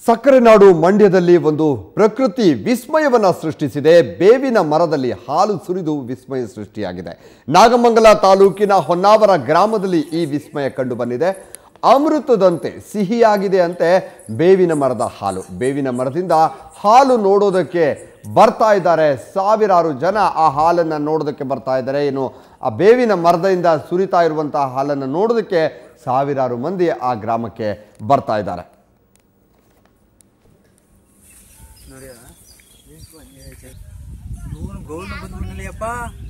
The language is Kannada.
ಸಕ್ಕರೆ ನಾಡು ಮಂಡ್ಯದಲ್ಲಿ ಒಂದು ಪ್ರಕೃತಿ ವಿಸ್ಮಯವನ್ನ ಸೃಷ್ಟಿಸಿದೆ ಬೇವಿನ ಮರದಲ್ಲಿ ಹಾಲು ಸುರಿದು ವಿಸ್ಮಯ ಸೃಷ್ಟಿಯಾಗಿದೆ ನಾಗಮಂಗಲ ತಾಲೂಕಿನ ಹೊನ್ನಾವರ ಗ್ರಾಮದಲ್ಲಿ ಈ ವಿಸ್ಮಯ ಕಂಡು ಬಂದಿದೆ ಅಮೃತದಂತೆ ಸಿಹಿಯಾಗಿದೆ ಅಂತೆ ಬೇವಿನ ಮರದ ಹಾಲು ಬೇವಿನ ಮರದಿಂದ ಹಾಲು ನೋಡೋದಕ್ಕೆ ಬರ್ತಾ ಇದ್ದಾರೆ ಸಾವಿರಾರು ಜನ ಆ ಹಾಲನ್ನು ನೋಡೋದಕ್ಕೆ ಬರ್ತಾ ಇದ್ದಾರೆ ಏನು ಆ ಬೇವಿನ ಮರದಿಂದ ಸುರಿತಾ ಇರುವಂತಹ ಹಾಲನ್ನು ನೋಡೋದಕ್ಕೆ ಸಾವಿರಾರು ಮಂದಿ ಆ ಗ್ರಾಮಕ್ಕೆ ಬರ್ತಾ ಇದ್ದಾರೆ ನೋಡಿ ಇವನು ಗೌರ್ನ ಬಂದ್ಬಿಡ್ಲಿಯಪ್ಪ